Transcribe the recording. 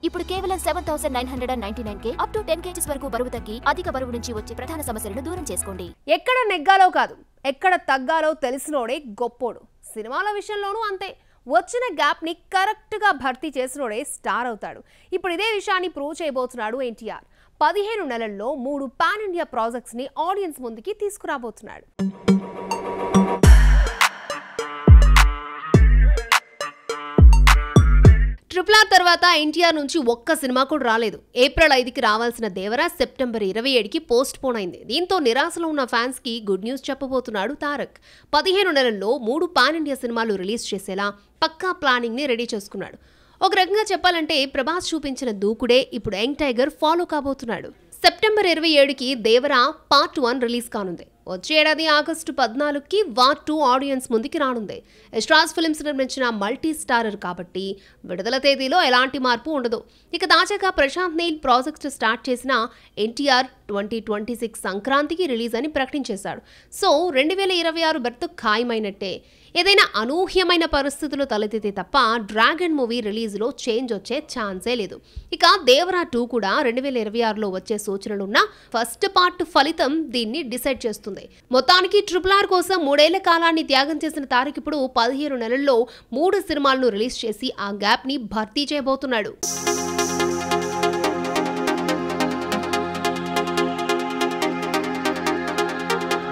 ఇప్పుడు కేవలం seven thousand nine hundred and ninety nine కే అప్ టు టెన్ కేజీస్ వరకు బరువు తగ్గి అధిక బరువు నుంచి వచ్చే ప్రధాన సమస్యలను దూరం చేసుకోండి ఎక్కడ నెగ్గాలో కాదు ఎక్కడ తగ్గాలో తెలిసినోడే గొప్పోడు సినిమాల విషయంలోనూ అంతే వచ్చిన గ్యాప్ని కరెక్ట్గా భర్తీ చేసినోడే స్టార్ అవుతాడు ఇప్పుడు ఇదే విషయాన్ని ప్రూవ్ చేయబోతున్నాడు ఎన్టీఆర్ పదిహేను నెలల్లో మూడు పాన్ ఇండియా ప్రాజెక్ట్స్ని ఆడియన్స్ ముందుకి తీసుకురాబోతున్నాడు ట్రిపుల్ ఆర్ తర్వాత ఎన్టీఆర్ నుంచి ఒక్క సినిమా కూడా రాలేదు ఏప్రిల్ ఐదుకి రావాల్సిన దేవరా సెప్టెంబర్ ఇరవై ఏడుకి పోస్ట్ పోన్ అయింది దీంతో నిరాశలో ఉన్న ఫ్యాన్స్ కి గుడ్ న్యూస్ చెప్పబోతున్నాడు తారక్ పదిహేను నెలల్లో మూడు పాన్ ఇండియా సినిమాలు రిలీజ్ చేసేలా పక్కా ప్లానింగ్ ని రెడీ చేసుకున్నాడు ఒక రకంగా చెప్పాలంటే ప్రభాస్ చూపించిన దూకుడే ఇప్పుడు యంగ్ టైగర్ ఫాలో కాబోతున్నాడు సెప్టెంబర్ ఇరవై ఏడుకి దేవరా పార్ట్ వన్ రిలీజ్ కానుంది వచ్చే ఏడాది ఆగస్టు పద్నాలుగుకి వార్ టూ ఆడియన్స్ ముందుకి రానుంది ఎస్ట్రాస్ ఫిల్మ్స్ నిర్మించిన మల్టీ స్టారర్ కాబట్టి విడుదల తేదీలో ఎలాంటి మార్పు ఉండదు ఇక తాజాగా ప్రశాంత్ నీల్ ప్రాజెక్ట్ స్టార్ట్ చేసిన ఎన్టీఆర్ ట్వంటీ ట్వంటీ సిక్స్ సంక్రాంతికి రిలీజ్ అని ప్రకటించేశాడు సో రెండు వేల ఇరవై ఆరు బెర్త్ ఖాయమైనట్టే ఏదైనా అనూహ్యమైన పరిస్థితులు తలెత్తితే తప్ప డ్రాగన్ మూవీ రిలీజ్లో చేంజ్ వచ్చే ఛాన్సే లేదు ఇక దేవరా టూ కూడా రెండు వేల ఇరవై ఆరులో వచ్చే సూచనలున్న ఫస్ట్ పార్ట్ ఫలితం దీన్ని డిసైడ్ చేస్తుంది మొత్తానికి ట్రిపుల్ ఆర్ కోసం మూడేళ్ల కాలాన్ని త్యాగం చేసిన తారక్ ఇప్పుడు పదిహేను నెలల్లో మూడు సినిమాలను రిలీజ్ చేసి ఆ గ్యాప్ ని భర్తీ చేయబోతున్నాడు